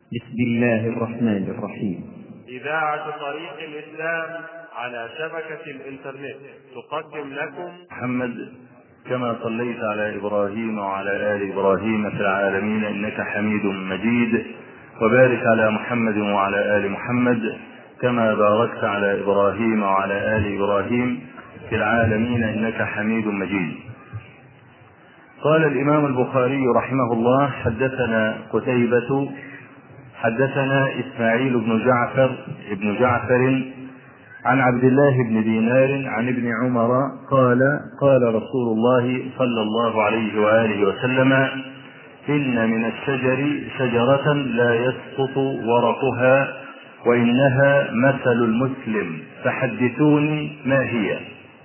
بسم الله الرحمن الرحيم إذاعة طريق الإسلام على شبكة الإنترنت تقدم لكم محمد كما صليت على إبراهيم وعلى آل إبراهيم في العالمين إنك حميد مجيد وبارك على محمد وعلى آل محمد كما باركت على إبراهيم وعلى آل إبراهيم في العالمين إنك حميد مجيد قال الإمام البخاري رحمه الله حدثنا قتيبة حدثنا إسماعيل بن جعفر بن جعفر عن عبد الله بن دينار عن ابن عمر قال قال رسول الله صلى الله عليه وآله وسلم إن من الشجر شجرة لا يسقط ورقها وإنها مثل المسلم فحدثوني ما هي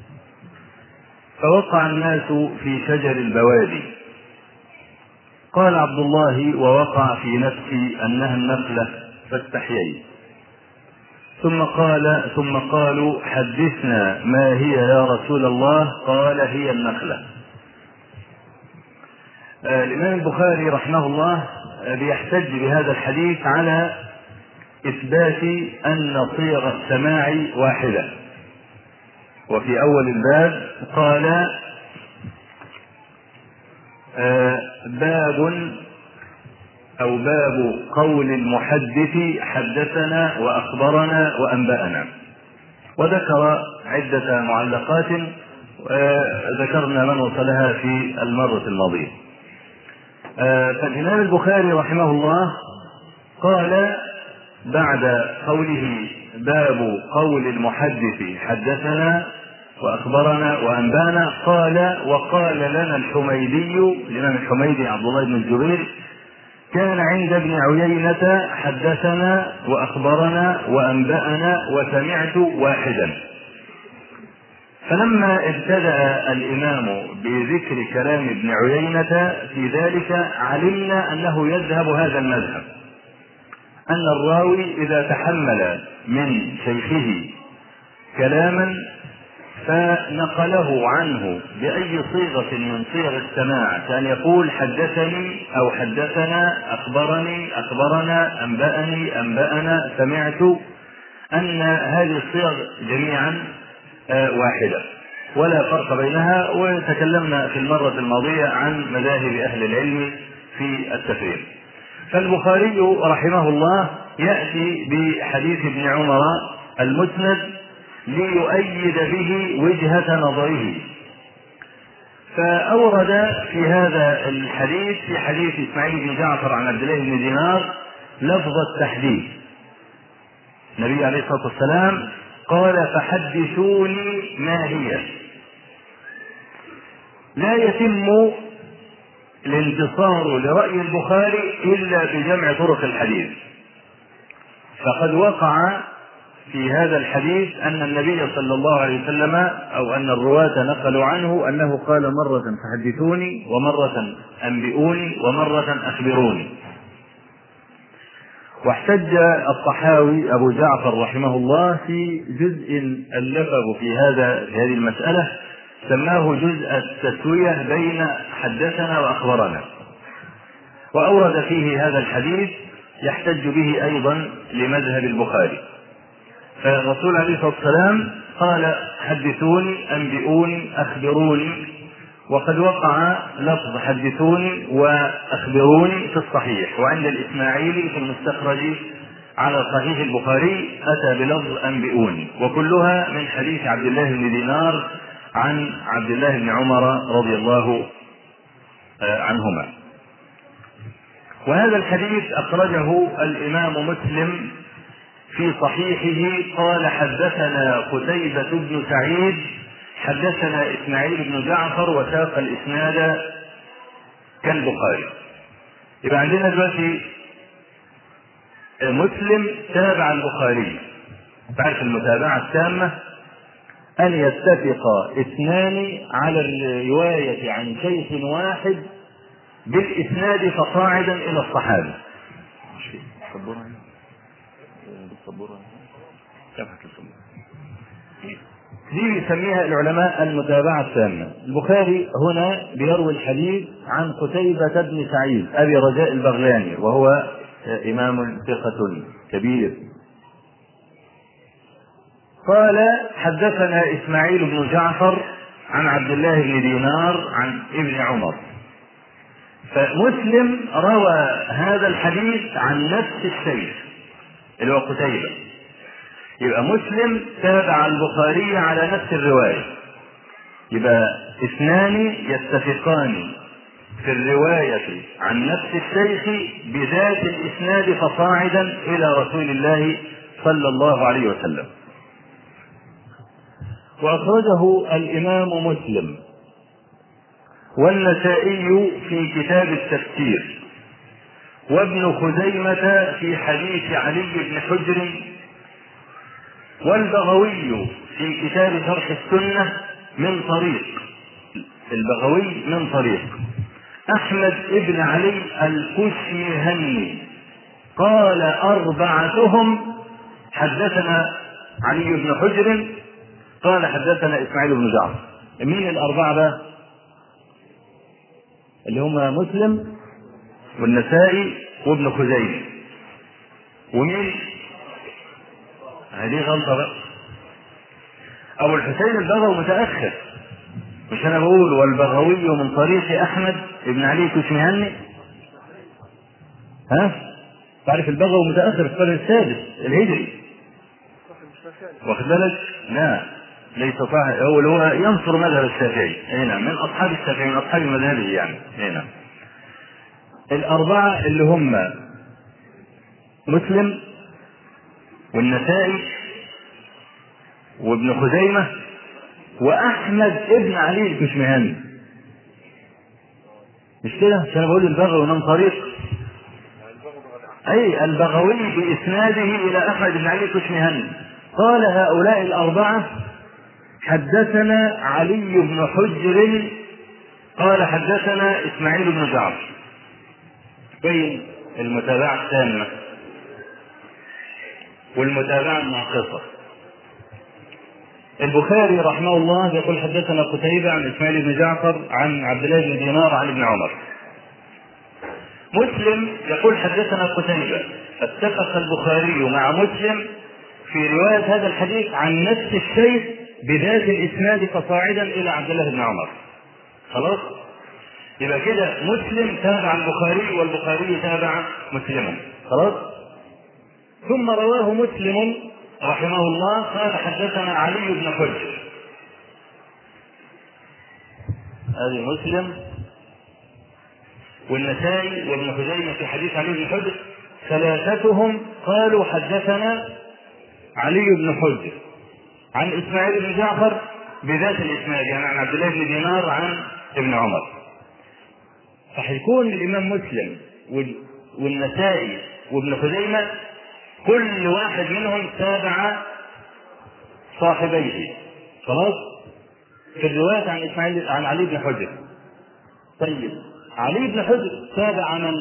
فوقع الناس في شجر البوادي قال عبد الله ووقع في نفسي انها النخله فاستحييت ثم قال ثم قالوا حدثنا ما هي يا رسول الله قال هي النخله آه الامام البخاري رحمه الله آه بيحتج بهذا الحديث على اثبات ان صيغ السماع واحده وفي اول الباب قال آه باب او باب قول المحدث حدثنا واخبرنا وانبانا وذكر عده معلقات ذكرنا من وصلها في المره الماضيه آه فالامام البخاري رحمه الله قال بعد قوله باب قول المحدث حدثنا واخبرنا وانبانا قال وقال لنا الحميدي الامام الحميدي عبد الله بن الزبير كان عند ابن عيينة حدثنا واخبرنا وانبانا وسمعت واحدا فلما ابتدأ الإمام بذكر كلام ابن عيينة في ذلك علمنا أنه يذهب هذا المذهب أن الراوي إذا تحمل من شيخه كلاما فنقله عنه بأي صيغة من صيغ السماع كان يقول حدثني أو حدثنا أخبرني أخبرنا أنبأني أنبأنا سمعت أن هذه الصيغ جميعا واحدة ولا فرق بينها وتكلمنا في المرة الماضية عن مذاهب أهل العلم في التفريق فالبخاري رحمه الله يأتي بحديث ابن عمر المسند ليؤيد به وجهة نظره فأورد في هذا الحديث في حديث إسماعيل بن جعفر عن عبد الله بن دينار لفظ التحديث النبي عليه الصلاة والسلام قال فحدثوني ما هي لا يتم الانتصار لرأي البخاري إلا بجمع طرق الحديث فقد وقع في هذا الحديث أن النبي صلى الله عليه وسلم أو أن الرواة نقلوا عنه أنه قال مرة فحدثوني ومرة أنبئوني ومرة أخبروني واحتج الطحاوي أبو جعفر رحمه الله في جزء ألفه في هذا في هذه المسألة سماه جزء التسوية بين حدثنا وأخبرنا وأورد فيه هذا الحديث يحتج به أيضا لمذهب البخاري فالرسول عليه الصلاة والسلام قال حدثوني أنبئوني أخبروني وقد وقع لفظ حدثوني وأخبروني في الصحيح وعند الإسماعيلي في المستخرج على صحيح البخاري أتى بلفظ أنبئوني وكلها من حديث عبد الله بن دينار عن عبد الله بن عمر رضي الله عنهما وهذا الحديث أخرجه الإمام مسلم في صحيحه قال حدثنا قتيبة بن سعيد حدثنا إسماعيل بن جعفر وساق الإسناد كالبخاري يبقى عندنا دلوقتي مسلم تابع البخاري تعرف المتابعة التامة أن يتفق اثنان على الرواية عن شيخ واحد بالإسناد فصاعدا إلى الصحابة. دي يسميها العلماء المتابعة التامة. البخاري هنا بيروي الحديث عن قتيبة بن سعيد أبي رجاء البغلاني وهو إمام ثقة كبير قال حدثنا إسماعيل بن جعفر عن عبد الله بن دينار عن ابن عمر فمسلم روى هذا الحديث عن نفس الشيخ اللي هو قتيبة يبقى مسلم تابع البخاري على نفس الرواية يبقى اثنان يتفقان في الرواية عن نفس الشيخ بذات الإسناد فصاعدا إلى رسول الله صلى الله عليه وسلم وأخرجه الإمام مسلم والنسائي في كتاب التفسير وابن خزيمة في حديث علي بن حجر والبغوي في كتاب شرح السنة من طريق البغوي من طريق أحمد بن علي الكشمهني قال أربعتهم حدثنا علي بن حجر قال حدثنا إسماعيل بن جعفر مين الأربعة بقى؟ اللي هم مسلم والنسائي وابن خزيمة ومين؟ هذه غلطة بقى أبو الحسين البغوي متأخر مش أنا بقول والبغوي من طريق أحمد بن علي كشمهني ها؟ تعرف البغوي متأخر في القرن السادس الهجري واخد بالك؟ لا ليس صحيح هو اللي هو ينصر مذهب الشافعي اي نعم من اصحاب الشافعي من اصحاب مذهبه يعني اي نعم الاربعه اللي هم مسلم والنسائي وابن خزيمه واحمد ابن علي الكشمهاني مش كده عشان بقول البغوي من طريق اي البغوي باسناده الى احمد بن علي الكشمهاني قال هؤلاء الاربعه حدثنا علي بن حجر قال حدثنا اسماعيل بن جعفر بين المتابعة التامة والمتابعة الناقصة البخاري رحمه الله يقول حدثنا قتيبة عن اسماعيل بن جعفر عن عبد الله بن دينار عن ابن عمر مسلم يقول حدثنا قتيبة فاتفق البخاري مع مسلم في رواية هذا الحديث عن نفس الشيء بذات الاسناد فصاعدا الى عبد الله بن عمر خلاص يبقى كده مسلم تابع البخاري والبخاري تابع مسلما خلاص ثم رواه مسلم رحمه الله قال حدثنا علي بن حجر هذه مسلم والنسائي وابن خزيمة في حديث علي بن حجر ثلاثتهم قالوا حدثنا علي بن حجر عن اسماعيل بن جعفر بذات الاسناد يعني عن عبد الله بن دينار عن ابن عمر فهيكون الامام مسلم والنسائي وابن خزيمه كل واحد منهم تابع صاحبيه خلاص في الرواية عن اسماعيل عن علي بن حجر طيب علي بن حجر تابع من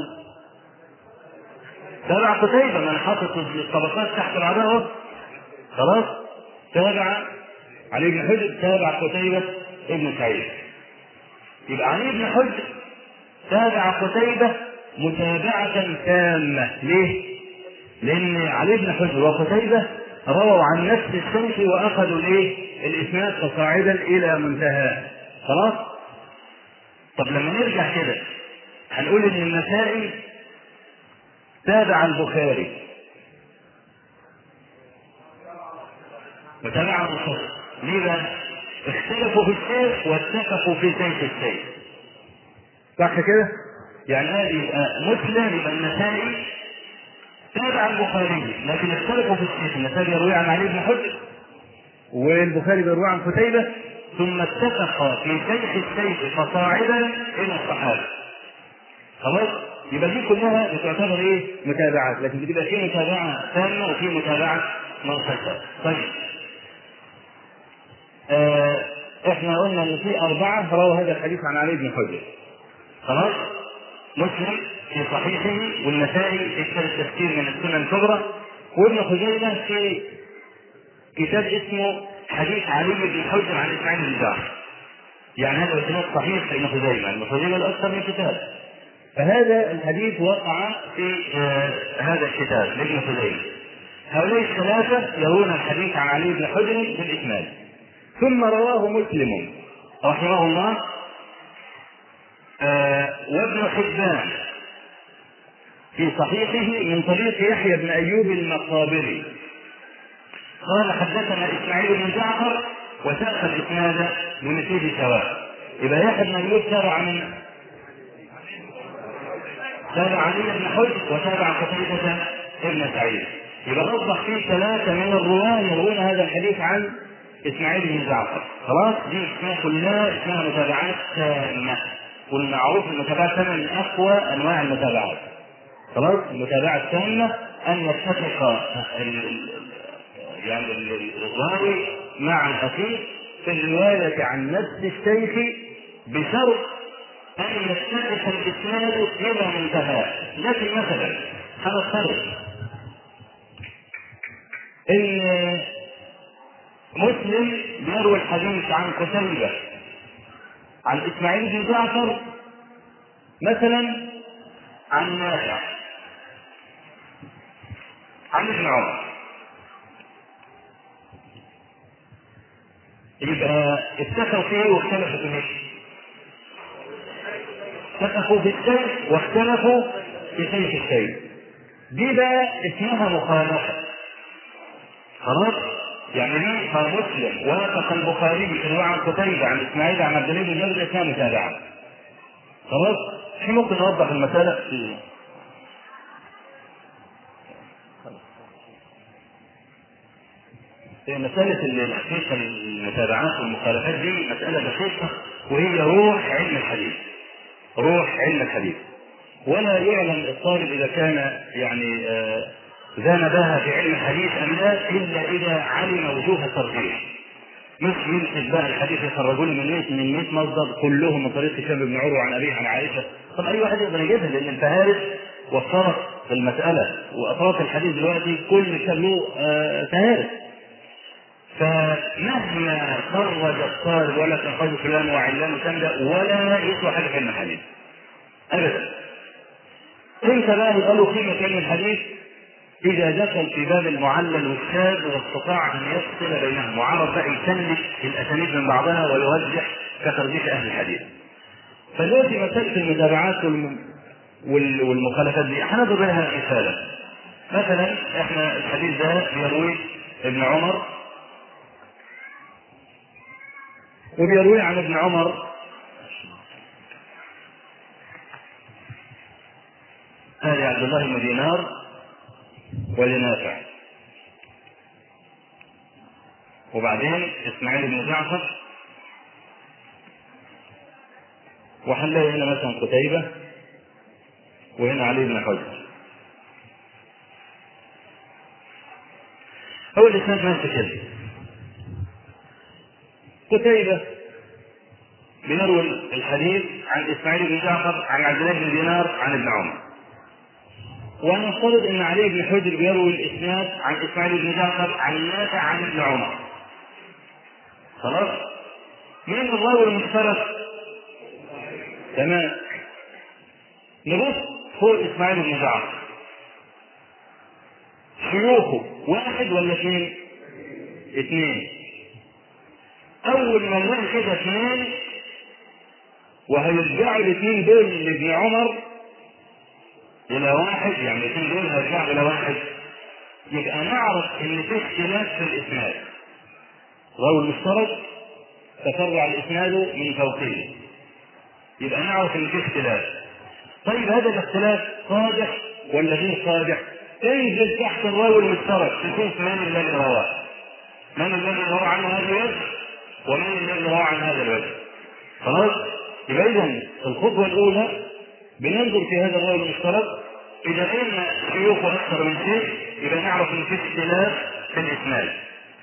تابع قتيبة من حاطط الطبقات تحت بعضها خلاص تابع علي بن حجر تابع قتيبة ابن سعيد يبقى علي بن حجر تابع قتيبة متابعة تامة ليه؟ لأن علي بن حجر وقتيبة رووا عن نفس الشيخ وأخذوا الايه؟ الإسناد فصاعدا إلى منتهى خلاص؟ طب لما نرجع كده هنقول إن النسائي تابع البخاري وتابع الرسول ليه بقى؟ اختلفوا في الشيخ واتفقوا في شيخ الشيخ صح كده؟ يعني هذه مسلم يبقى النسائي تابع البخاري لكن اختلفوا في الشيخ النسائي يروي عن علي بن حجر والبخاري بيروي عن قتيبة ثم اتفق في شيخ الشيخ فصاعدا الى الصحابة خلاص يبقى دي كلها بتعتبر ايه متابعات لكن بتبقى في متابعة تامة وفي متابعة منفصلة طيب آه احنا قلنا ان في اربعة رووا هذا الحديث عن علي بن حجر خلاص مسلم في صحيحه والنسائي في كتاب التفسير من السنن الكبرى وابن خزيمة في كتاب اسمه حديث علي بن حجر عن اسماعيل بن جعفر يعني هذا اسناد صحيح لابن خزيمة ابن خزيمة الاكثر من كتاب فهذا الحديث وقع في آه هذا الكتاب لابن خزيمة هؤلاء الثلاثة يرون الحديث عن علي بن حجر بالإسناد ثم رواه مسلم رحمه الله آه وابن حبان في صحيحه من طريق يحيى بن أيوب المقابري قال حدثنا إسماعيل بن جعفر وساق الإسناد بمثله سواء يبقى يحيى بن أيوب تابع من تابع علي بن حجر وتابع قتيبة ابن سعيد يبقى أصبح في ثلاثة من الرواة يروون هذا الحديث عن إسماعيل بن جعفر خلاص دي اسمها كلها اسمها متابعات تامة والمعروف المتابعات التامة من أقوى أنواع المتابعات خلاص المتابعة التامة أن يتفق يعني الراوي مع الأخير في الرواية عن نفس الشيخ بشرط أن يتفق الإسناد إلى منتهى لكن مثلا هنفترض ان مسلم بيروي الحديث عن قتيبة عن اسماعيل بن جعفر مثلا عن نافع عن ابن عمر يبقى اتفقوا فيه واختلفوا في ايه؟ اتفقوا في الشيء واختلفوا في شيء الشيء دي بقى اسمها مخالفه خلاص يعني ليه صار مسلم وافق البخاري في عن قتيبة عن اسماعيل عن عبد الله بن جابر اسمها متابعة خلاص احنا ممكن نوضح المسألة في في مسألة الحقيقة المتابعات والمخالفات دي مسألة دقيقة وهي روح علم الحديث روح علم الحديث ولا يعلم الطالب إذا كان يعني آه ذا نباهة في علم الحديث أم لا إلا إذا علم وجوه الترجيح مش يمسك بقى الحديث يخرجوا له من 100 من 100 مصدر كلهم من طريق هشام بن عروه عن ابيه عن عائشه طب اي واحد يقدر يجيبها لان الفهارس وفرت في المساله واطراف الحديث دلوقتي كل كتاب له آه فهارس فمهما خرج الطالب ولا تخرج فلان وعلان وكذا ولا يسوى حاجه في علم الحديث ابدا امتى بقى يبقى له قيمه علم الحديث إذا دخل في باب المعلل والشاذ واستطاع أن يفصل بينهم وعرف بقى يسلك الأسانيد من بعضها ويرجح كترجيح أهل الحديث. فدلوقتي مسألة المتابعات والم... وال... والمخالفات دي هنضرب لها مثالا. مثلا احنا الحديث ده بيرويه ابن عمر وبيرويه عن ابن عمر هذا عبد الله بن دينار ولنافع وبعدين اسماعيل بن جعفر وحلها هنا مثلا قتيبة وهنا علي بن حجر هو الإسناد ماشي كده قتيبة بيروي الحديث عن إسماعيل بن جعفر عن عبد الله بن دينار عن ابن عمر ونفترض ان علي بن حجر بيروي الاسناد عن اسماعيل بن جعفر عن نافع عن ابن عمر خلاص مين الراوي المشترك تمام نبص فوق اسماعيل بن جعفر شيوخه واحد ولا اثنين اثنين اول ما نلاقي كده اثنين وهيرجعوا الاثنين دول لابن عمر الى واحد يعني الاثنين دول هيرجعوا الى واحد يبقى نعرف ان في اختلاف في الاسناد راوي المشترك تفرع الاسناد من فوقه يبقى نعرف ان في اختلاف طيب هذا الاختلاف قادح ولا غير قادح انزل تحت الراوي المشترك تشوف من الذي رواه من الذي روى عن هذا الوجه ومن الذي روى عن هذا الوجه خلاص يبقى اذا الخطوه الاولى بننظر في هذا الراوي المشترك اذا لقينا شيوخه اكثر من شيء يبقى نعرف ان في اختلاف في الاسناد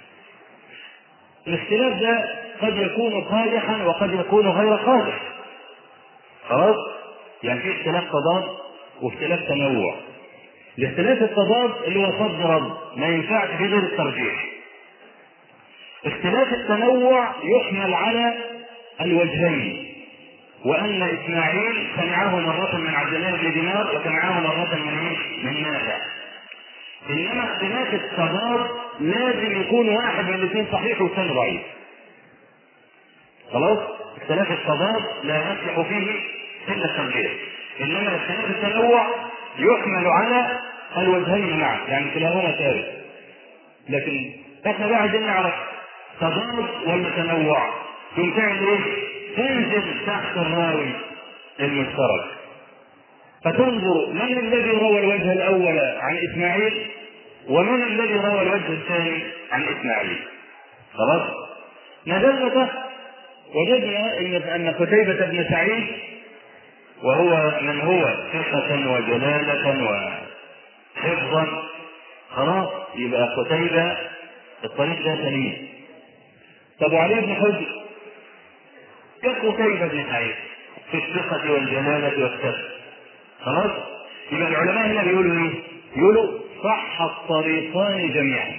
الاختلاف ده قد يكون قادحا وقد يكون غير قادح خلاص يعني في اختلاف تضاد واختلاف تنوع الاختلاف التضاد اللي هو صد رد ما ينفعش في غير الترجيح اختلاف التنوع يحمل على الوجهين وان اسماعيل سمعه مره من عبد الله بن دينار وسمعه مره من ايه؟ من نافع انما اختلاف التضاد لازم يكون واحد من الاثنين صحيح والثاني ضعيف خلاص اختلاف التضاد لا يصلح فيه الا الترجيح انما اختلاف التنوع يحمل على الوجهين معا يعني كلاهما ثابت لكن احنا بقى عايزين نعرف تضاد ولا تنوع ثم تعمل ايه؟ تنزل تحت الراوي المشترك فتنظر من الذي روى الوجه الاول عن اسماعيل ومن الذي روى الوجه الثاني عن اسماعيل خلاص نزلنا تحت وجدنا ان ان قتيبة بن سعيد وهو من هو ثقة وجلالة وحفظا خلاص يبقى قتيبة الطريق ده سليم طب وعلي بن حجر كقتيبة بن سعيد في الثقة والجلالة والثقة خلاص يبقى العلماء هنا بيقولوا ايه؟ يقولوا صح الطريقان جميعا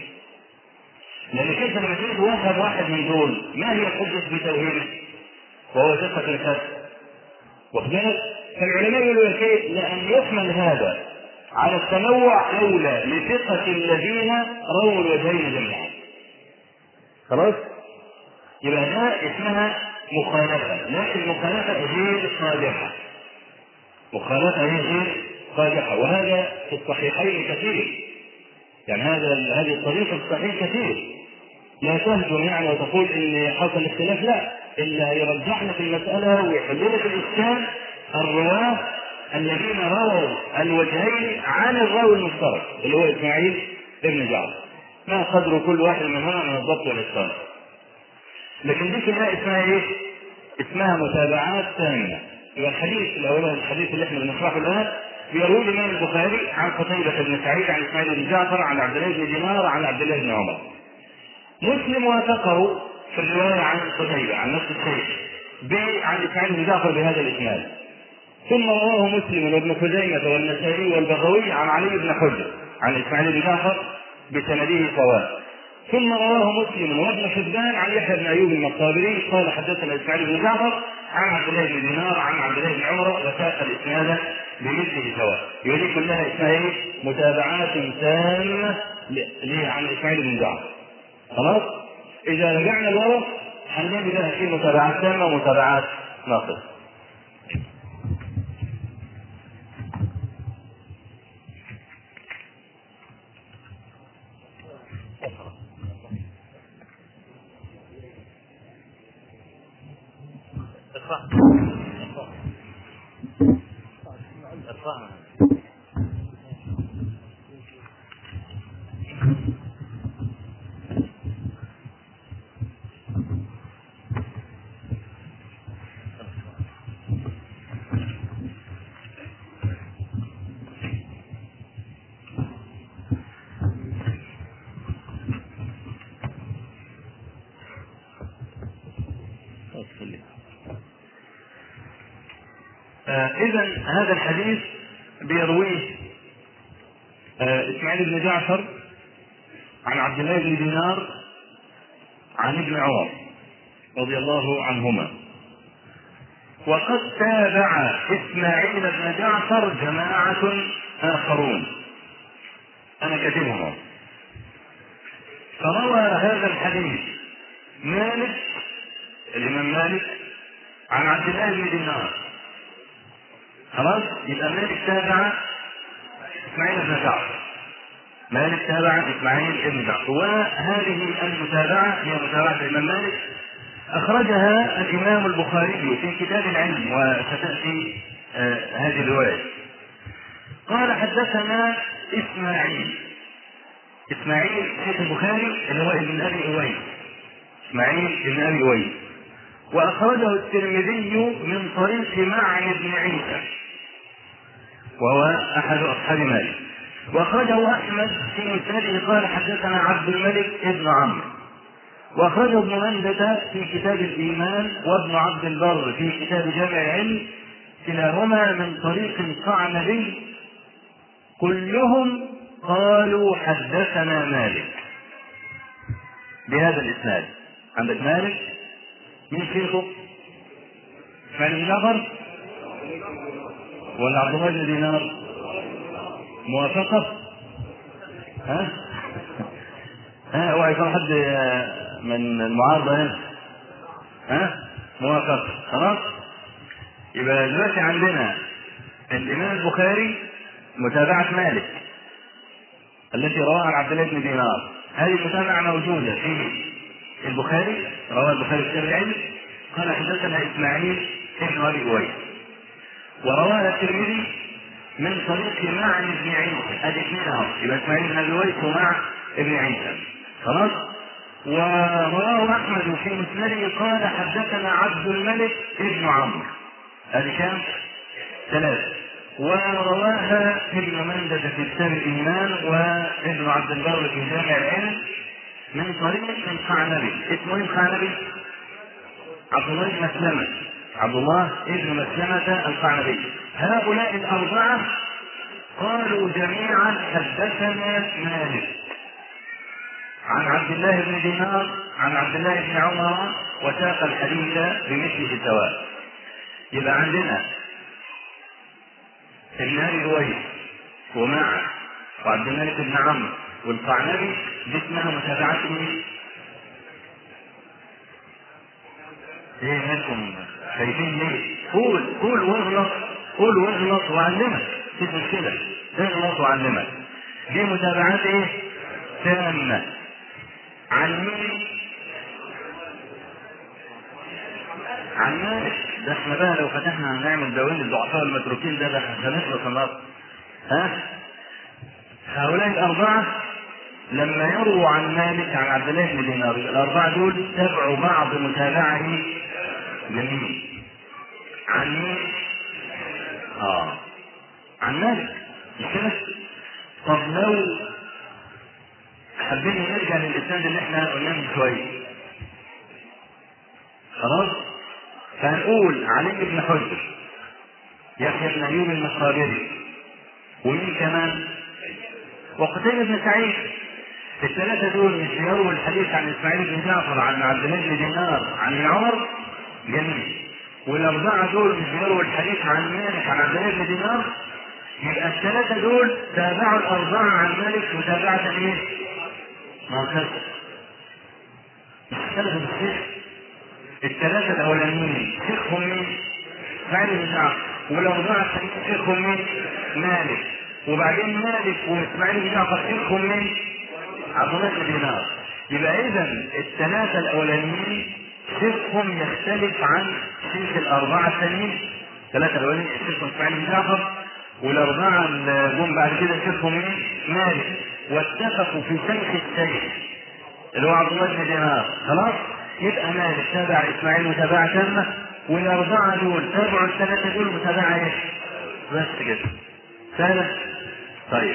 لان كيف لما تجد واحد واحد من دول ما هي الحجة بتوحيده؟ وهو ثقة الكسر واخد بالك؟ فالعلماء يقولوا كيف لأن يحمل هذا على التنوع أولى لثقة الذين رووا الوجهين جميعا. خلاص؟ يبقى ده اسمها مخالفة، لكن مخالفة غير قادحة. مخالفة غير قادحة، وهذا في الصحيحين كثير. يعني هذا هذه الطريقة في الصحيح كثير. لا تهجم يعني وتقول ان حصل اختلاف لا الا يرجح لك المساله ويحل لك الاشكال الرواه الذين رووا الوجهين عن الراوي المشترك اللي هو اسماعيل ابن جعفر ما قدر كل واحد منهما من الضبط والاتقان لكن دي كلها اسمها ايه؟ اسمها متابعات تامه يبقى الحديث الاولاني الحديث اللي احنا بنشرحه الان بيروي الامام البخاري عن قتيبة بن سعيد عن اسماعيل بن جعفر عن عبد الله بن دينار عن عبد الله بن عمر مسلم وافقه في الرواية عن قتيبة عن نفس الشيء عن إسماعيل بن جعفر بهذا الإسناد ثم رواه مسلم وابن خزيمة والنسائي والبغوي عن علي بن حجر عن إسماعيل بن جعفر بسنده سواء ثم رواه مسلم وابن حبان عن يحيى بن ايوب المقابري قال حدثنا اسماعيل بن جعفر عن عبد الله بن دينار عن عبد الله بن عمر وساق الاسناد بمثله سواء يبقى دي كلها اسمها ايه؟ متابعات تامه عن اسماعيل بن جعفر خلاص؟ إذا رجعنا لورا هنلاقي بقى في متابعات تامة ومتابعات ناقصة. إذا هذا الحديث بيرويه إسماعيل بن جعفر عن عبد الله بن دينار عن ابن عمر رضي الله عنهما وقد تابع إسماعيل بن جعفر جماعة آخرون أنا كاتبهم فروى هذا الحديث مالك الإمام مالك عن عبد الله بن دينار خلاص يبقى مالك تابع اسماعيل بن جعفر مالك تابع اسماعيل بن جعفر وهذه المتابعه هي متابعه الامام مالك اخرجها الامام البخاري في كتاب العلم وستاتي آه هذه الروايه قال حدثنا اسماعيل اسماعيل شيخ البخاري اللي هو ابن ابي اويس اسماعيل ابن ابي اويس واخرجه الترمذي من طريق معن بن عيسى وهو احد اصحاب مالك واخرجه احمد في مسنده قال حدثنا عبد الملك ابن عمرو واخرجه ابن مندة في كتاب الايمان وابن عبد البر في كتاب جامع العلم كلاهما من طريق صعنبي كلهم قالوا حدثنا مالك بهذا الاسناد عندك مالك من شيخه اسماعيل بن جعفر ولا عبد الله بن دينار موافقة ها ها اوعى يكون حد من المعارضة هنا ها موافقة خلاص يبقى دلوقتي عندنا الإمام البخاري متابعة مالك التي رواها عن عبد الله بن دينار هذه المتابعة موجودة في البخاري رواه البخاري في كتاب العلم قال حدثنا إسماعيل ابن أبي أويس ورواها الترمذي من طريق معن بن عيسى الاثنين اهو يبقى اسماعيل بن ابي اويس ومع ابن عيسى خلاص ورواه احمد في مسنده قال حدثنا عبد الملك ابن عمرو هذه كام؟ ثلاثة ورواها ابن مندة في كتاب الإيمان وابن عبد البر في جامع العلم من طريق القعنبي اسمه ايه القعنبي؟ عبد الله بن مسلمة عبد الله ابن مسلمة القعنبي هؤلاء الأربعة قالوا جميعا حدثنا مالك عن عبد الله بن دينار عن عبد الله بن عمر وساق الحديث بمثله سواء يبقى عندنا ابن ابي رويس ومع وعبد الملك بن عمرو والقعنبي دي اسمها متابعات مين؟ ايه مالكم خايفين ليه؟ قول قول واغلط قول واغلط وعلمك مفيش مشكلة اغلط وعلمك دي متابعات ايه؟ تامة عن مين؟ عن مالك ده احنا بقى لو فتحنا هنعمل دواوين الضعفاء المتروكين ده ده هنخلص النهارده ها؟ هؤلاء الأربعة لما يرووا عن مالك عن عبد الله بن دينار الأربعة دول تبعوا بعض متابعة جميل عن مين؟ اه عن مالك مش كده؟ طب لو حبينا نرجع للإسناد اللي احنا قلناه من شوية خلاص؟ فهنقول علي بن حجر يحيى بن أيوب المخابري ومين كمان؟ وقتيبة بن سعيد الثلاثة دول مش يرووا الحديث عن إسماعيل بن جعفر عن عبد الله بن دينار عن ابن عمر جميل والأربعة دول مش يرووا الحديث عن مالك عن عبد الله بن دينار يبقى الثلاثة دول تابعوا الأربعة عن مالك متابعة إيه؟ معتزلة مش الثلاثة بالشيخ الثلاثة الأولانيين شيخهم مين؟ إسماعيل بن جعفر والأربعة الثانيين شيخهم مين؟ مالك وبعدين مالك وإسماعيل بن جعفر شيخهم مين؟ عبد الله بن دينار يبقى إذا الثلاثة الأولانيين شيخهم يختلف عن شيخ الأربعة الثانيين ثلاثة الأولانيين شيخهم إسماعيل بن جعفر والأربعة اللي جم بعد كده شيخهم مين؟ مالك واتفقوا في شيخ الشيخ اللي هو عبد الله بن دينار خلاص؟ يبقى مالك تابع إسماعيل متابعة تامة والأربعة دول تابعوا الثلاثة دول متابعة إيه؟ بس كده سهلة؟ طيب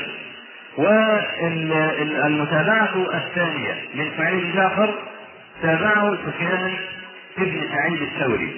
والمتابعة الثانية من إسماعيل بن جعفر تابعه سفيان بن سعيد الثوري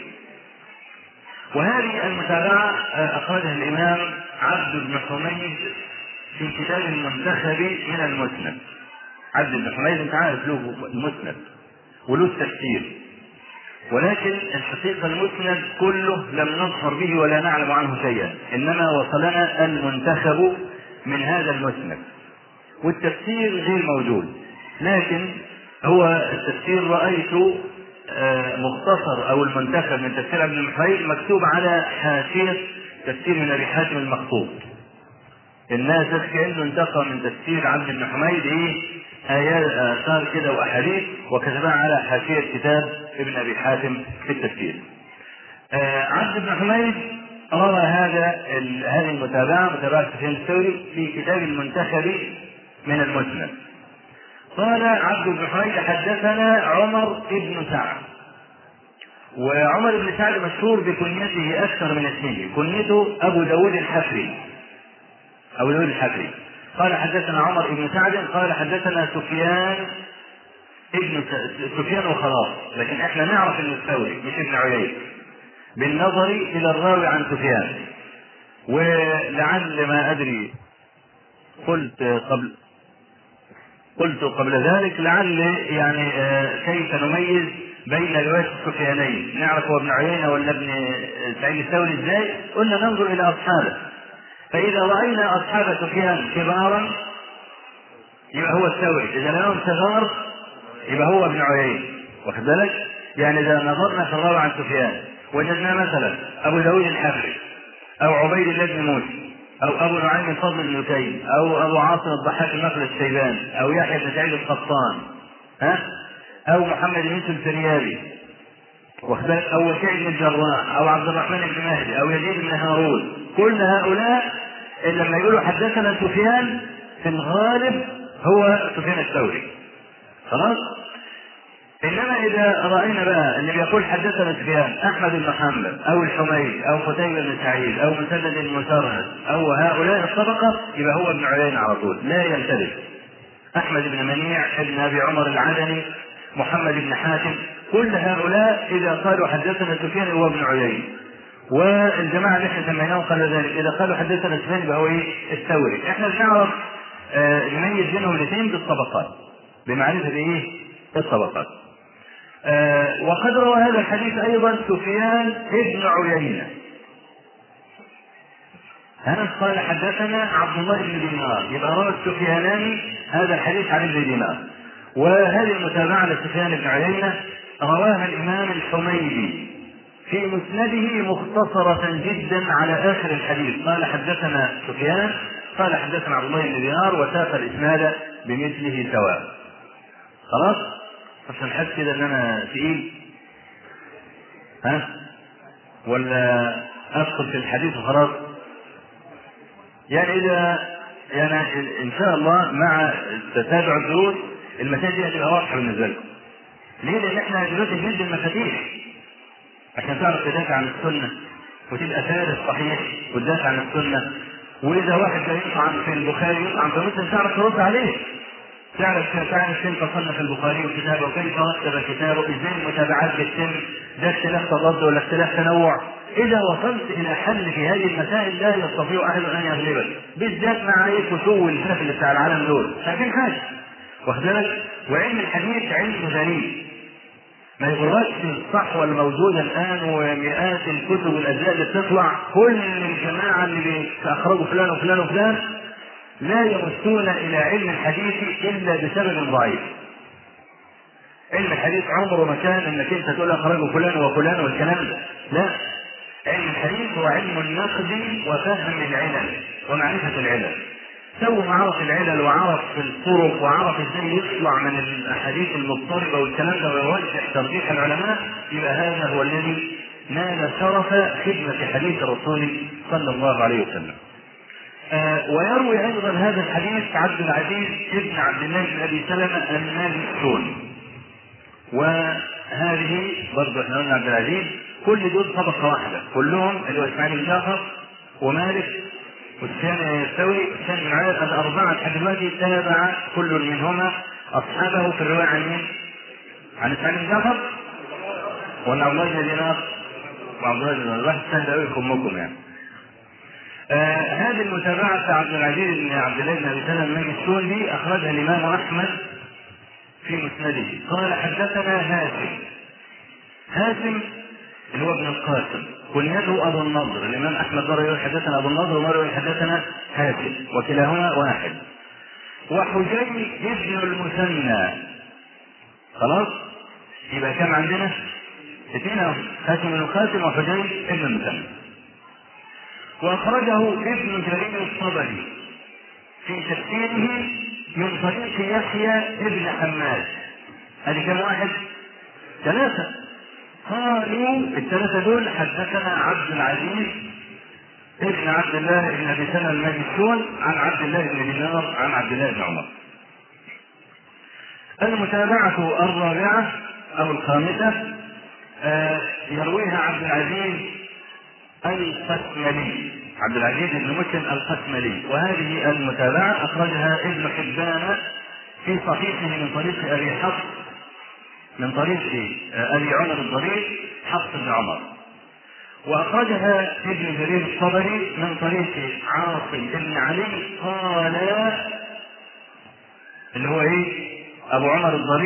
وهذه المتابعة أخرجها الإمام عبد بن حميد في كتاب المنتخب من المسند عبد بن حميد أنت عارف له المسند وله التفسير ولكن الحقيقة المسند كله لم نظفر به ولا نعلم عنه شيئا إنما وصلنا المنتخب من هذا المسند والتفسير غير موجود لكن هو التفسير رأيت مختصر أو المنتخب من تفسير ابن المحيي مكتوب على حاشية تفسير من أبي حاتم المخطوط الناس كأنه انتقى من تفسير عبد بن حميد إيه آيات آثار كده وأحاديث وكتبها على حاشية كتاب ابن أبي حاتم في التفسير. آه عبد بن حميد روى هذا هذه المتابعة متابعة سفيان الثوري في كتاب المنتخب من المسند. قال عبد بن حميد حدثنا عمر بن سعد. وعمر بن سعد مشهور بكنيته أكثر من اسمه، كنيته أبو داود الحفري. أبو داود الحفري. قال حدثنا عمر بن سعد قال حدثنا سفيان ابن سفيان وخلاص لكن احنا نعرف انه الثوري مش ابن عيينة بالنظر الى الراوي عن سفيان ولعل ما ادري قلت قبل قلت قبل ذلك لعل يعني كيف نميز بين رواية السفيانين نعرف هو ابن عيينة ولا ابن سعيد الثوري ازاي قلنا ننظر إلى أصحابه فإذا رأينا أصحاب سفيان كبارا يبقى هو الثوري إذا لهم صغار يبقى هو ابن عيينة واخد بالك؟ يعني إذا نظرنا في الراوي عن سفيان وجدنا مثلا أبو داود الحفري أو عبيد الله بن موسى أو أبو نعيم الفضل بن نتيم أو أبو عاصم الضحاك النقل الشيباني أو يحيى بن سعيد القطان ها أو محمد بن يوسف الفريابي واخد بالك؟ أو وكيع بن الجراح أو عبد الرحمن بن مهدي أو يزيد بن هارون كل هؤلاء لما يقولوا حدثنا سفيان في الغالب هو سفيان الثوري خلاص انما اذا راينا بقى اللي بيقول حدثنا سفيان احمد بن محمد او الحميد او قتيبة بن سعيد او مسدد المسرهد او هؤلاء الطبقه يبقى هو ابن عيينة على طول لا يلتبس احمد بن منيع ابن ابي عمر العدني محمد بن حاتم كل هؤلاء اذا قالوا حدثنا سفيان هو ابن عيينة والجماعه اللي احنا سميناهم قال ذلك اذا قالوا حدثنا سفيان يبقى هو ايه الثوري احنا بنعرف آه نميز بينهم الاثنين بالطبقات بمعرفه ايه الطبقات آه وقد روى هذا الحديث ايضا سفيان ابن عيينه هنس قال حدثنا عبد الله بن دينار يبقى روى السفيانان هذا الحديث عن ابن دينار وهذه المتابعه لسفيان بن عيينه رواها الامام الحميدي في مسنده مختصرة جدا على آخر الحديث قال حدثنا سفيان قال حدثنا عبد الله بن دينار وساق الإسناد بمثله سواء خلاص عشان حاسس كده ان انا تقيل ها ولا ادخل في الحديث وخلاص يعني اذا يعني ان شاء الله مع تتابع الدروس المسائل دي هتبقى واضحه بالنسبه لكم ليه؟ لان احنا دلوقتي جد المفاتيح عشان تعرف تدافع عن السنه وتبقى فارس صحيح وتدافع عن السنه واذا واحد جاي يطعن في البخاري يطعن في مسلم تعرف ترد عليه تعرف تعرف كيف صنف البخاري كتابه وكيف رتب كتابه ازاي المتابعات بتتم ده اختلاف تضاد ولا اختلاف تنوع اذا وصلت الى حل في هذه المسائل لا يستطيع احد ان يغلبك بالذات مع ايه فشو الفلك اللي بتاع العالم دول لكن حاجه واخد بالك وعلم الحديث علم غريب ما يغركش الصحوة الموجودة الآن ومئات الكتب والأجزاء اللي بتطلع كل الجماعة اللي أخرجوا فلان وفلان وفلان لا يمسون الى علم الحديث الا بسبب ضعيف. علم الحديث عمره ما كان انك انت تقول اخرجه فلان وفلان والكلام ده، لا. علم الحديث هو علم النقد وفهم العلل ومعرفة العلل. سوى ما عرف العلل وعرف الطرق وعرف ازاي يطلع من الاحاديث المضطربة والكلام ده ويرجح ترجيح العلماء يبقى هذا هو الذي نال شرف خدمة حديث الرسول صلى الله عليه وسلم. آه ويروي ايضا هذا الحديث عبد العزيز ابن عبد الله بن ابي سلمه المالكون وهذه برضه احنا قلنا عبد العزيز كل دول طبقه واحده كلهم اللي هو اسماعيل بن جعفر ومالك والثاني الثوري والثاني بن عامر الاربعه لحد دلوقتي تابع كل منهما اصحابه في الروايه عن مين؟ عن اسماعيل بن جعفر ولا عبد الله بن دينار؟ وعبد الله بن دينار الواحد سهل قوي يخمكم يعني آه هذه المتابعة بتاع عبد العزيز بن عبد الله بن أبي سلمة المجسون دي أخرجها الإمام أحمد في مسنده قال حدثنا هاشم هاشم اللي هو ابن القاسم كنيته أبو النضر الإمام أحمد مرة يقول حدثنا أبو النضر ومرة يقول حدثنا هاشم وكلاهما واحد وحجي ابن المثنى خلاص يبقى كم عندنا؟ اثنين هاشم بن القاسم وحجي ابن المثنى واخرجه ابن جرير الطبري في تفسيره من طريق يحيى ابن حماد هذه كم واحد؟ ثلاثة قالوا الثلاثة دول حدثنا عبد العزيز ابن عبد الله بن ابي سلمة المجسون عن عبد الله بن دينار عن عبد الله بن عمر. المتابعة الرابعة أو الخامسة آه يرويها عبد العزيز القسملي عبد العزيز بن مسلم القسملي وهذه المتابعة أخرجها ابن حبان في صحيحه من طريق أبي حفص من طريق أبي عمر الضرير حفص بن عمر وأخرجها ابن جرير الطبري من طريق عاصم بن علي قال اللي هو إيه؟ أبو عمر الضرير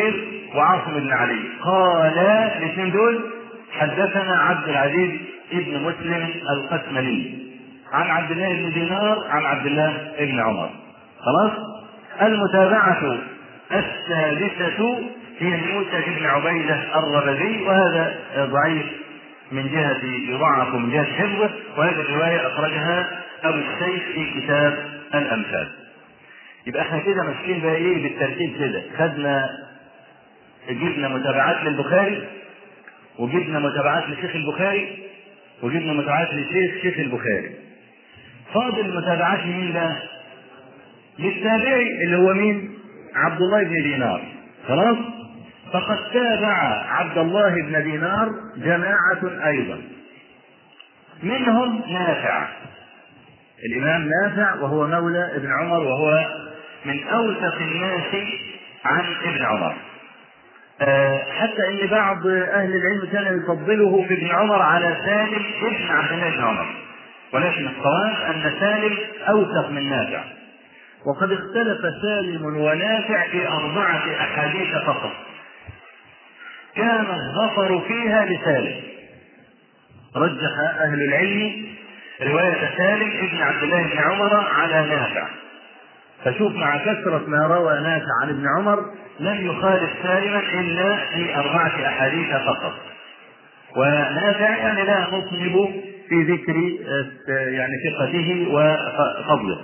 وعاصم بن علي قال الاثنين دول حدثنا عبد العزيز ابن مسلم القسملي عن عبد الله بن دينار عن عبد الله بن عمر خلاص المتابعة السادسة هي موسى بن عبيدة الربذي وهذا ضعيف من جهة يضعف من جهة حفظه وهذه الرواية أخرجها أبو السيف في كتاب الأمثال يبقى احنا كده ماشيين بقى ايه بالترتيب كده خدنا جبنا متابعات للبخاري وجبنا متابعات لشيخ البخاري وجبنا متابعات لشيخ شيخ البخاري فاضل متابعات لمين بقى؟ للتابعي اللي هو مين؟ عبد الله بن دينار خلاص؟ فقد تابع عبد الله بن دينار جماعة أيضا منهم نافع الإمام نافع وهو مولى ابن عمر وهو من أوثق الناس عن ابن عمر حتى ان بعض اهل العلم كان يفضله في ابن عمر على سالم ابن عبد الله بن عمر ولكن الصواب ان سالم اوثق من نافع وقد اختلف سالم ونافع في اربعه احاديث فقط كان الظفر فيها لسالم رجح اهل العلم روايه سالم ابن عبد الله بن عمر على نافع فشوف مع كثرة ما روى نافع عن ابن عمر لم يخالف سالما إلا في أربعة أحاديث فقط ونافع يعني لا نطلب في ذكر يعني ثقته وفضله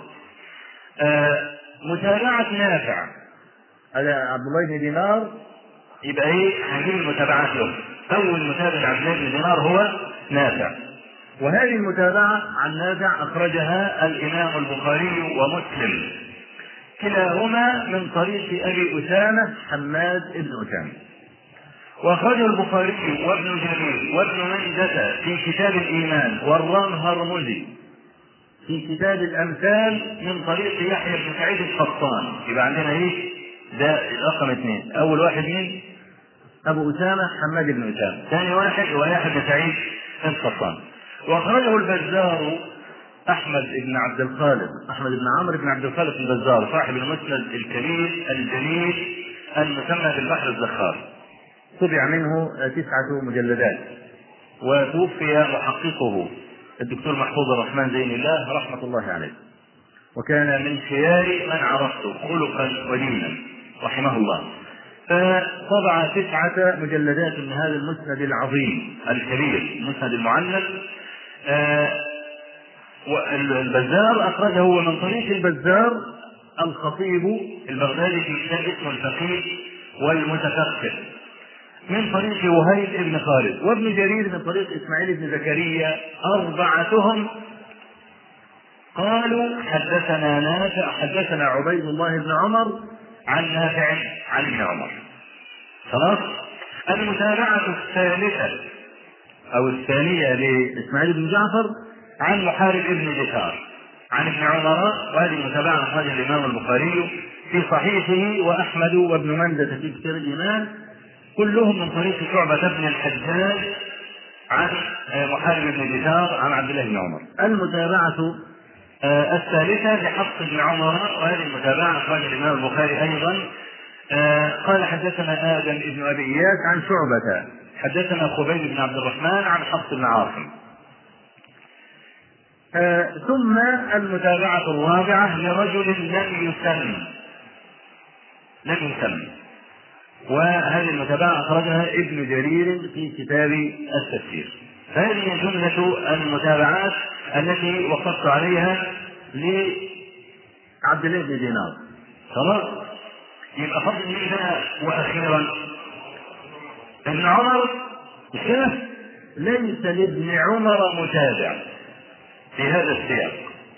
متابعة نافع هذا عبد الله بن دينار يبقى ايه هذه المتابعات له أول متابع عبد الله بن دينار هو نافع وهذه المتابعة عن نافع أخرجها الإمام البخاري ومسلم كلاهما من طريق ابي اسامه حماد بن اسامه واخرجه البخاري وابن جرير وابن منجة في كتاب الايمان والرام هرمزي في كتاب الامثال من طريق يحيى بن سعيد القطان يبقى عندنا ايه ده رقم اثنين اول واحد مين ابو اسامه حماد بن اسامه ثاني واحد هو يحيى بن سعيد القطان واخرجه البزار احمد بن عبد الخالق احمد بن عمرو بن عبد الخالق البزار صاحب المسند الكبير الجليل المسمى بالبحر الزخار طبع منه تسعة مجلدات وتوفي محققه الدكتور محفوظ الرحمن زين الله رحمة الله عليه وكان من خيار من عرفته خلقا ودينا رحمه الله فطبع تسعة مجلدات من هذا المسند العظيم الكبير المسند المعلل آه والبزار أخرجه من طريق البزار الخطيب البغدادي في كتاب اسمه الفقيه والمتفقه من طريق وهيب بن خالد وابن جرير من طريق اسماعيل بن زكريا أربعتهم قالوا حدثنا نافع حدثنا عبيد الله بن عمر عن نافع عن ابن عمر خلاص المتابعة الثالثة أو الثانية لإسماعيل بن جعفر عن محارب ابن دثار عن ابن عمر وهذه متابعة أخرجها الإمام البخاري في صحيحه وأحمد وابن مندة في كتاب الإيمان كلهم من طريق شعبة بن الحجاج عن محارب بن دثار عن عبد الله بن عمر. المتابعة الثالثة لحفص بن عمر وهذه المتابعة أخرجها الإمام البخاري أيضا قال حدثنا آدم بن أبي إياس عن شعبة حدثنا خبيب بن عبد الرحمن عن حفص بن عاصم آه ثم المتابعة الرابعة لرجل لم يسم لم يسم وهذه المتابعة أخرجها ابن جرير في كتاب التفسير فهذه جملة المتابعات التي وقفت عليها لعبد الله بن دينار خلاص يبقى فضل مين بقى وأخيرا ابن عمر شاف ليس لابن عمر متابع في هذا السياق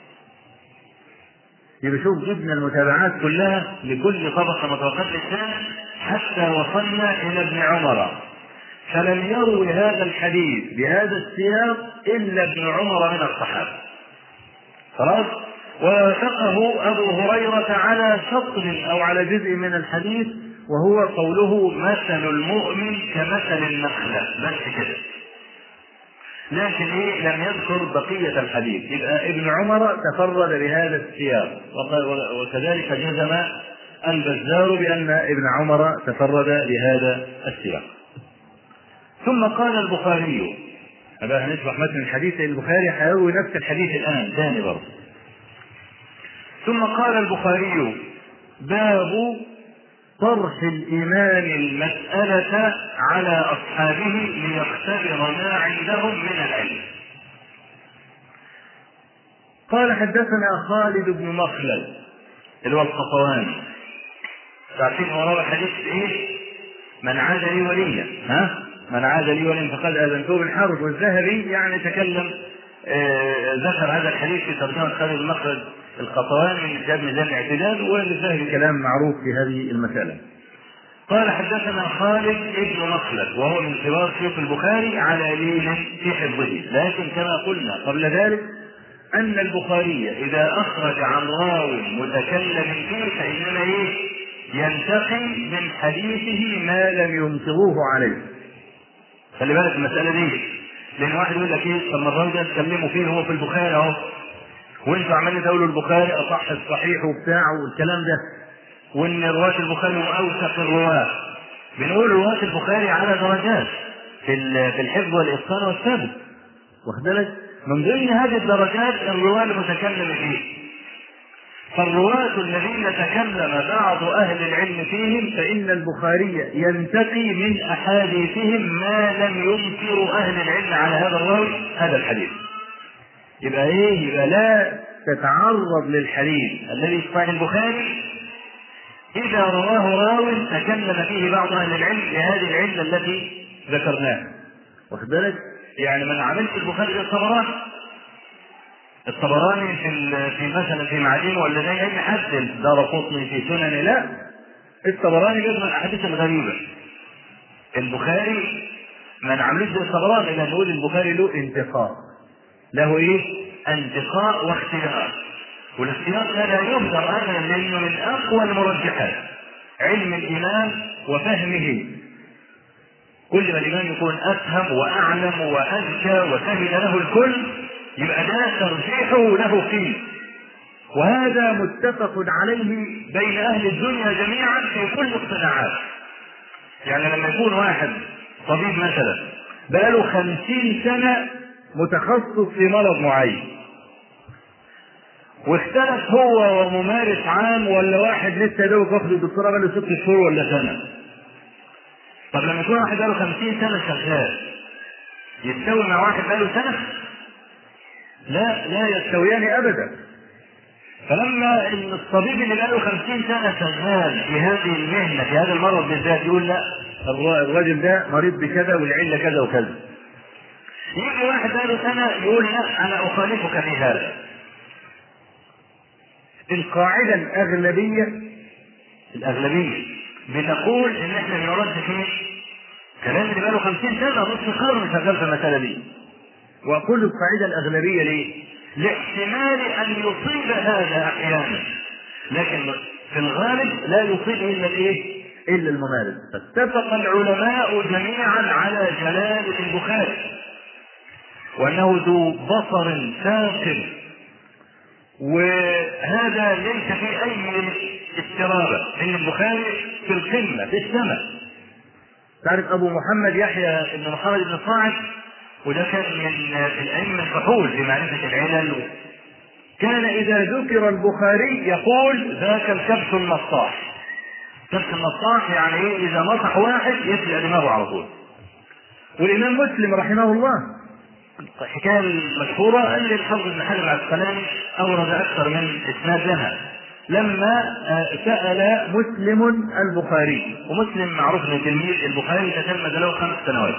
يبقى شوف جبنا المتابعات كلها لكل طبقة من طبقات الإسلام حتى وصلنا إلى ابن عمر فلم يروي هذا الحديث بهذا السياق إلا ابن عمر من الصحابة خلاص ووافقه أبو هريرة على شطر أو على جزء من الحديث وهو قوله مثل المؤمن كمثل النخلة بس كده لكن ايه لم يذكر بقية الحديث يبقى ابن عمر تفرد بهذا السياق وكذلك جزم البزار بأن ابن عمر تفرد بهذا السياق ثم قال البخاري هذا هنشرح متن الحديث البخاري هيروي نفس الحديث الآن ثاني برضه ثم قال البخاري باب طرح الإمام المسألة على أصحابه ليختبر ما عندهم من العلم قال حدثنا خالد بن مخلد اللي هو القطواني تعرفين هو روى حديث ايه؟ من عاد لي وليا ها؟ من عاد لي وليا فقد اذنته بالحرب والذهبي يعني تكلم آه ذكر هذا الحديث في ترجمه خالد بن مخلد القطواني من كتاب ميزان الاعتدال والذهبي كلام معروف في هذه المساله. قال حدثنا خالد بن مخلد وهو من كبار شيوخ البخاري على لين في حفظه لكن كما قلنا قبل ذلك أن البخاري إذا أخرج عن راو متكلم فيه فإنما إيه؟ ينتقي من حديثه ما لم يمطروه عليه. خلي بالك المسألة دي لأن واحد يقول لك إيه طب ما الراوي ده اتكلموا فيه هو في البخاري أهو وأنتوا عمالين تقولوا البخاري أصح الصحيح وبتاع والكلام ده وإن رواة البخاري هم أوثق الرواة. بنقول رواة البخاري على درجات في في الحفظ والإتقان والثبت. واخد بالك؟ من ضمن هذه الدرجات الرواة المتكلم فيه فالرواة الذين تكلم بعض أهل العلم فيهم فإن البخاري ينتقي من أحاديثهم ما لم ينكر أهل العلم على هذا الراوي هذا الحديث يبقى إيه؟ يبقى لا تتعرض للحديث الذي في صحيح البخاري إذا رواه راو تكلم فيه بعض أهل العلم لهذه العلة التي ذكرناها واخد بالك؟ يعني من عملت البخاري الطبراني الطبراني في في مثلا في معادين ولا زي اي حد دار قطني في سنن لا الطبراني جاب من الاحاديث الغريبه البخاري ما نعملوش زي الطبراني لان نقول البخاري له انتقاء له ايه؟ انتقاء واختيار والاختيار ده لا يهدر ابدا لانه من اقوى المرجحات علم الامام وفهمه كل ما الإمام يكون أفهم وأعلم وأذكى وسهل له الكل يبقى ده ترجيحه له فيه وهذا متفق عليه بين أهل الدنيا جميعا في كل الصناعات يعني لما يكون واحد طبيب مثلا بقاله خمسين سنة متخصص في مرض معين واختلف هو وممارس عام ولا واحد لسه دوب واخد الدكتوراه بقاله ست شهور ولا سنه طب لما يكون واحد بقاله 50 سنة شغال يستوي مع واحد بقاله سنة؟ لا لا يستويان أبدا. فلما الطبيب اللي بقاله 50 سنة شغال في هذه المهنة في هذا المرض بالذات يقول لا الراجل ده مريض بكذا والعلة كذا وكذا. يجي واحد بقاله سنة يقول لا أنا أخالفك في هذا. القاعدة الأغلبية الأغلبية بتقول ان احنا بنرد فيه كلام اللي بقاله 50 سنه نص قرن شغال في المساله دي. واقول القاعده الاغلبيه ليه؟ لاحتمال ان يصيب هذا احيانا. لكن في الغالب لا يصيب الا الايه؟ الا الممارس. فاتفق العلماء جميعا على جلاله البخاري. وانه ذو بصر ثاقب وهذا ليس في اي استرابه ان البخاري في القمه في السماء تعرف ابو محمد يحيى بن محمد بن صاعد وده كان من الائمه الفحول في معرفه العلل كان اذا ذكر البخاري يقول ذاك الكبش النصاح كبش النصاح يعني ايه اذا نصح واحد يسلع دماغه على طول والامام مسلم رحمه الله الحكايه المشهوره اللي الحافظ بن حجر العسقلاني اورد اكثر من اسناد لها لما سال مسلم البخاري ومسلم معروف انه تلميذ البخاري تتلمذ له خمس سنوات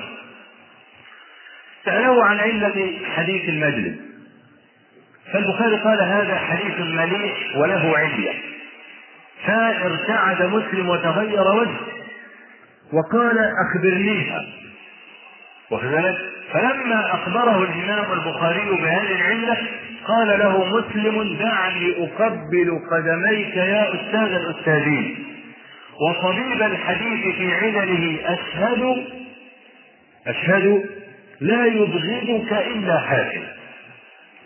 ساله عن عله حديث المجلس فالبخاري قال هذا حديث مليح وله علة فارتعد مسلم وتغير وجهه وقال أخبرنيها وكذلك فلما أخبره الإمام البخاري بهذه العلة قال له مسلم دعني أقبل قدميك يا أستاذ الأستاذين وطبيب الحديث في علله أشهد أشهد لا يبغضك إلا حاكم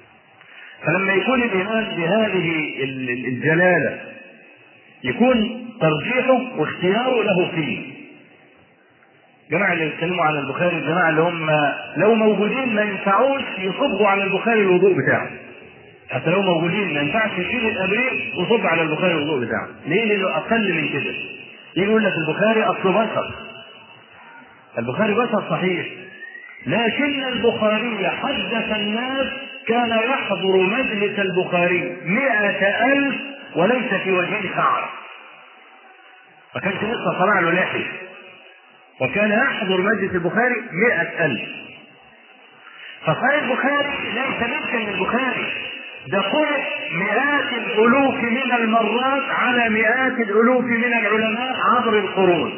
فلما يكون الإمام بهذه الجلالة يكون ترجيحه واختياره له فيه الجماعة اللي بيتكلموا عن البخاري الجماعة اللي هم لو موجودين ما ينفعوش يصبوا على البخاري الوضوء بتاعه حتى لو موجودين ما ينفعش يشيل الابريق ويصب على البخاري الوضوء بتاعه ليه لانه اقل من كده يجي يقول لك البخاري اصله بشر البخاري بشر صحيح لكن البخاري حدث الناس كان يحضر مجلس البخاري مئة ألف وليس في وجهه شعر ما كانش لسه طلع له لحية وكان يحضر مجلس البخاري مئة ألف فصحيح البخاري ليس مثل البخاري ده قرئ مئات الألوف من المرات على مئات الألوف من العلماء عبر القرون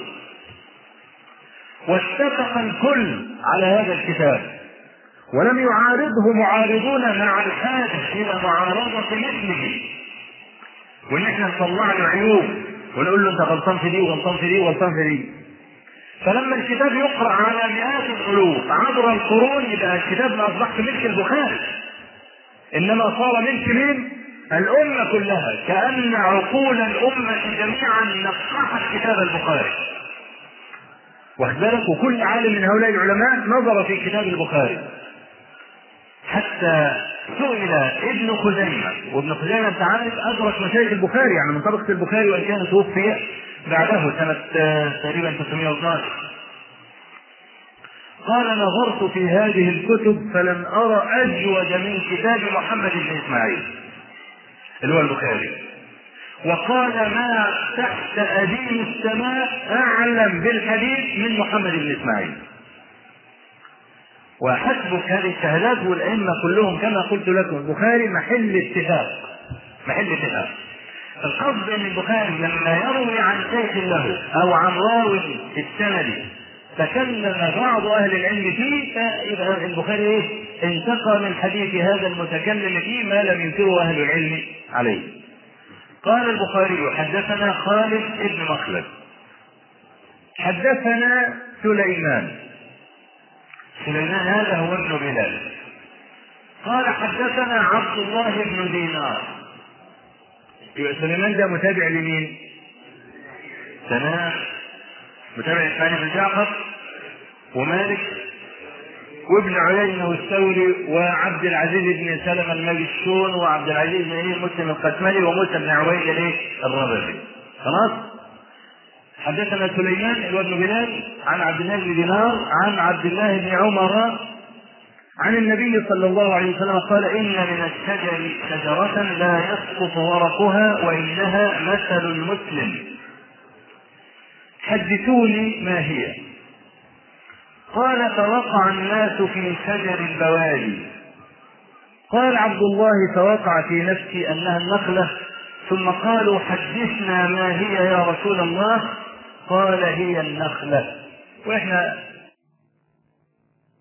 واتفق الكل على هذا الكتاب ولم يعارضه معارضون مع الحاجة إلى معارضة مثله وإن احنا نطلع له عيوب ونقول له أنت غلطان في دي وغلطان في دي وغلطان في دي فلما الكتاب يقرأ على مئات الألوف عبر القرون يبقى الكتاب ما أصبحش ملك البخاري إنما صار ملك مين؟ الأمة كلها كأن عقول الأمة جميعا نقحت كتاب البخاري واخد بالك وكل عالم من هؤلاء العلماء نظر في كتاب البخاري حتى سئل ابن خزيمة وابن خزيمة انت عارف أدرك مشايخ البخاري يعني من طبقة البخاري وإن كان توفي بعده سنة تقريبا 312 قال نظرت في هذه الكتب فلم أرى أجود من كتاب محمد بن إسماعيل اللي هو البخاري وقال ما تحت أديم السماء أعلم بالحديث من محمد بن إسماعيل وحسبك هذه الشهادات والأئمة كلهم كما قلت لكم البخاري محل اتفاق محل اتفاق القصد ان البخاري لما يروي عن شيخ له او عن راوي في السند تكلم بعض اهل العلم فيه فيبقى البخاري ايه؟ انتقى من حديث هذا المتكلم فيه ما لم ينكره اهل العلم عليه. قال البخاري حدثنا خالد بن مخلد حدثنا سليمان سليمان هذا هو ابن بلال قال حدثنا عبد الله بن دينار يبقى سليمان ده متابع لمين؟ تمام متابع اسماعيل بن جعفر ومالك وابن عيينة والثوري وعبد العزيز بن سلمة المجشون وعبد العزيز بن ايه مسلم القسملي وموسى بن عويل الايه الربابي خلاص حدثنا سليمان وابن بلال عن عبد الله بن دينار عن عبد الله بن عمر عن النبي صلى الله عليه وسلم قال إن من الشجر شجرة لا يسقط ورقها وإنها مثل المسلم حدثوني ما هي قال فوقع الناس في شجر البوادي قال عبد الله فوقع في نفسي انها النخله ثم قالوا حدثنا ما هي يا رسول الله قال هي النخله واحنا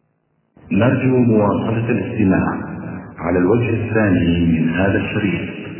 نرجو مواصلة الاستماع على الوجه الثاني من هذا الشريط